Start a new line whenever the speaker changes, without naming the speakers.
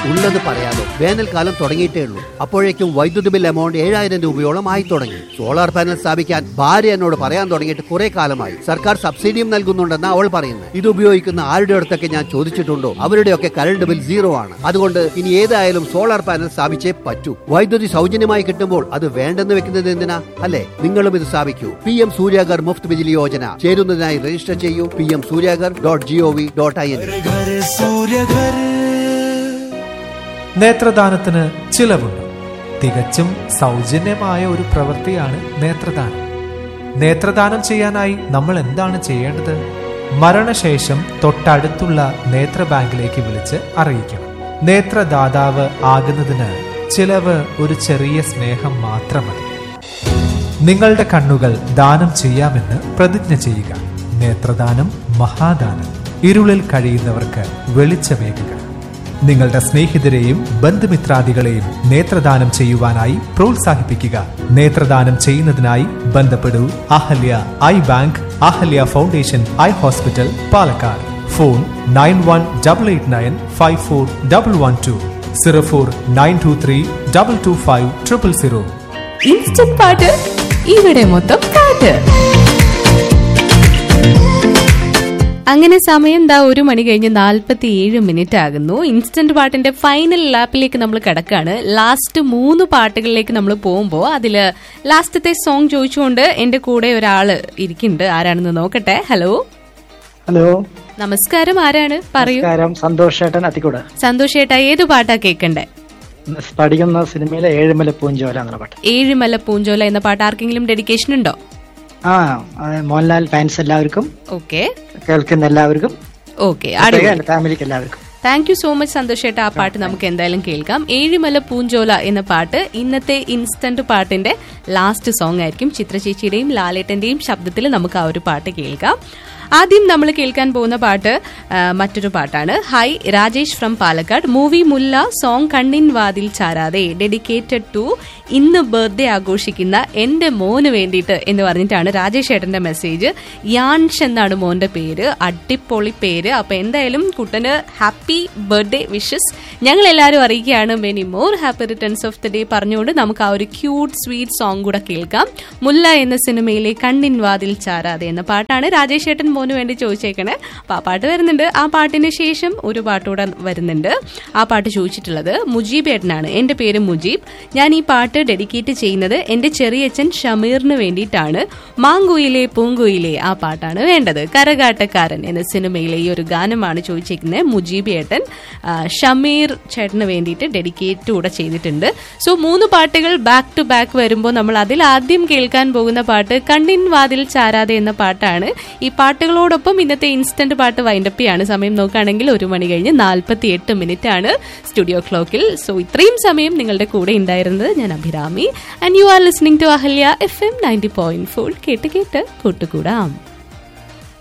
ഉള്ളത് പറയാലോ വേനൽക്കാലം തുടങ്ങിയിട്ടേ ഉള്ളൂ അപ്പോഴേക്കും വൈദ്യുതി ബിൽ എമൗണ്ട് ഏഴായിരം രൂപയോളം ആയി തുടങ്ങി സോളാർ പാനൽ സ്ഥാപിക്കാൻ ഭാര്യ എന്നോട് പറയാൻ തുടങ്ങിയിട്ട് കുറെ കാലമായി സർക്കാർ സബ്സിഡിയും നൽകുന്നുണ്ടെന്ന് അവൾ പറയുന്നത് ഇത് ഉപയോഗിക്കുന്ന ആരുടെ അടുത്തൊക്കെ ഞാൻ ചോദിച്ചിട്ടുണ്ടോ അവരുടെയൊക്കെ കറണ്ട് ബിൽ സീറോ ആണ് അതുകൊണ്ട് ഇനി ഏതായാലും സോളാർ പാനൽ സ്ഥാപിച്ചേ പറ്റൂ വൈദ്യുതി സൗജന്യമായി കിട്ടുമ്പോൾ അത് വേണ്ടെന്ന് വെക്കുന്നത് എന്തിനാ അല്ലെ നിങ്ങളും ഇത് സ്ഥാപിക്കൂ പി എം സൂര്യാഗർ മുഫ്ത് ബിജിലി യോജന ചേരുന്നതിനായി രജിസ്റ്റർ ചെയ്യൂ P M Suryaghar dot G O V dot I N
घर सूर्य घर
നേത്രദാനത്തിന് ചിലവുണ്ട് തികച്ചും സൗജന്യമായ ഒരു പ്രവൃത്തിയാണ് നേത്രദാനം നേത്രദാനം ചെയ്യാനായി നമ്മൾ എന്താണ് ചെയ്യേണ്ടത് മരണശേഷം തൊട്ടടുത്തുള്ള നേത്ര ബാങ്കിലേക്ക് വിളിച്ച് അറിയിക്കണം നേത്രദാതാവ് ആകുന്നതിന് ചിലവ് ഒരു ചെറിയ സ്നേഹം മാത്രം മതി നിങ്ങളുടെ കണ്ണുകൾ ദാനം ചെയ്യാമെന്ന് പ്രതിജ്ഞ ചെയ്യുക നേത്രദാനം മഹാദാനം ഇരുളിൽ കഴിയുന്നവർക്ക് വെളിച്ചമേകുക നിങ്ങളുടെ സ്നേഹിതരെയും ബന്ധുമിത്രാദികളെയും നേത്രദാനം ചെയ്യുവാനായി പ്രോത്സാഹിപ്പിക്കുക നേത്രദാനം ചെയ്യുന്നതിനായി ബന്ധപ്പെടൂ Ahalya eye bank Ahalya foundation eye hospital Palakkad phone nine one double eight nine five four double one two zero four nine two three double two five triple zero
instant പാട്ട് ഇവിടെ മൊത്തം പാട്ട് അങ്ങനെ സമയം ദാ ഒരു മണി കഴിഞ്ഞ് നാൽപ്പത്തി ഏഴ് മിനിറ്റ് ആകുന്നു ഇൻസ്റ്റന്റ് പാട്ടിന്റെ ഫൈനൽ ലാപ്പിലേക്ക് നമ്മൾ കിടക്കാണ് ലാസ്റ്റ് മൂന്ന് പാട്ടുകളിലേക്ക് നമ്മൾ പോകുമ്പോൾ അതില് ലാസ്റ്റത്തെ സോങ് ചോദിച്ചുകൊണ്ട് എന്റെ കൂടെ ഒരാള് ഇരിക്കുന്നുണ്ട് ആരാണെന്ന് നോക്കട്ടെ ഹലോ
ഹലോ
നമസ്കാരം ആരാണ് പറയൂ
നമസ്കാരം സന്തോഷ് ചേട്ടൻ അത്തിക്കൂട്
സന്തോഷേട്ടാ ഏത് പാട്ടാ കേൾക്കണ്ടേ
പഠിക്കുന്ന സിനിമയിലെ ഏഴുമല പൂഞ്ചോല എന്നുള്ള പാട്ട്
ഏഴിമല പൂഞ്ചോല എന്ന പാട്ട് ആർക്കെങ്കിലും ഡെഡിക്കേഷൻ ഉണ്ടോ
ആ അത് മോഹൻലാൽ ഫാൻസ് എല്ലാവർക്കും
ഓക്കെ
കേൾക്കുന്ന എല്ലാവർക്കും
ഓക്കെ അടിപൊളി
ഫാമിലിക്ക് എല്ലാവർക്കും
താങ്ക് യു സോ മച്ച് സന്തോഷേട്ട ആ പാട്ട് നമുക്ക് എന്തായാലും കേൾക്കാം ഏഴിമല പൂഞ്ചോല എന്ന പാട്ട് ഇന്നത്തെ ഇൻസ്റ്റന്റ് പാട്ടിന്റെ ലാസ്റ്റ് സോങ് ആയിരിക്കും ചിത്രചേച്ചിയുടെയും ലാലേട്ടന്റെയും ശബ്ദത്തിൽ നമുക്ക് ആ ഒരു പാട്ട് കേൾക്കാം ആദ്യം നമ്മൾ കേൾക്കാൻ പോകുന്ന പാട്ട് ആ, മറ്റൊരു പാട്ടാണ് hi Rajesh from Palakkad movie Mulla song കണ്ണിൻ വാതിൽ ചാരാതെ ഡെഡിക്കേറ്റഡ് ടു ഇന്ന് ബർത്ത്ഡേ ആഘോഷിക്കുന്ന എന്റെ മോന് വേണ്ടിയിട്ട് എന്ന് പറഞ്ഞിട്ടാണ് രാജേഷ് ഏട്ടന്റെ മെസ്സേജ് യാൻഷ് എന്നാണ് മോന്റെ പേര് അടിപൊളി പേര് അപ്പൊ എന്തായാലും കുട്ടന് ഹാപ്പി ബർത്ത്ഡേ വിഷസ് ഞങ്ങൾ എല്ലാവരും അറിയിക്കുകയാണ് many more happy returns of the day പറഞ്ഞുകൊണ്ട് നമുക്ക് ആ ഒരു ക്യൂട്ട് സ്വീറ്റ് സോങ് കൂടെ കേൾക്കാം മുല്ല എന്ന സിനിമയിലെ കണ്ണിൻ വാതിൽ ചാരാതെ എന്ന പാട്ടാണ് രാജേഷ് ഏട്ടൻ മോന് വേണ്ടി ചോദിച്ചേക്കണേ അപ്പൊ ആ പാട്ട് വരുന്നുണ്ട് ആ പാട്ടിന് ശേഷം ഒരു പാട്ടുകൂടെ വരുന്നുണ്ട് ആ പാട്ട് ചോദിച്ചിട്ടുള്ളത് മുജീബ് ഏട്ടനാണ് എന്റെ പേര് മുജീബ് ഞാൻ ഈ പാട്ട് ഡെഡിക്കേറ്റ് ചെയ്യുന്നത് എന്റെ ചെറിയച്ഛൻ ഷമീറിന് വേണ്ടിയിട്ടാണ് മാങ്കുയിലെ പൂങ്കുയിലെ ആ പാട്ടാണ് വേണ്ടത് കരകാട്ടക്കാരൻ എന്ന സിനിമയിലെ ഈ ഒരു ഗാനമാണ് ചോദിച്ചിരിക്കുന്നത് മുജീബ് ഏട്ടൻ ആ, ഷമീർ ചേട്ടന് വേണ്ടിയിട്ട് ഡെഡിക്കേറ്റ് കൂടെ ചെയ്തിട്ടുണ്ട് സോ മൂന്ന് പാട്ടുകൾ ബാക്ക് ടു ബാക്ക് വരുമ്പോൾ നമ്മൾ അതിൽ ആദ്യം കേൾക്കാൻ പോകുന്ന പാട്ട് കണ്ണിൻ വാതിൽ ചാരാതെ എന്ന പാട്ടാണ് ഈ പാട്ടുകളോടൊപ്പം ഇന്നത്തെ ഇൻസ്റ്റന്റ് പാട്ട് വൈൻഡപ്പ് ചെയ്യാണ് സമയം നോക്കുകയാണെങ്കിൽ ഒരു മണി കഴിഞ്ഞ് നാൽപ്പത്തി എട്ട് മിനിറ്റ് ആണ് സ്റ്റുഡിയോ ക്ലോക്കിൽ സോ ഇത്രയും സമയം നിങ്ങളുടെ കൂടെ ഉണ്ടായിരുന്നത് ഞാൻ Abhirami and you are listening to Ahalya FM ninety point four ഫോർ കേട്ട് കേട്ട് കൂട്ടുകൂടാം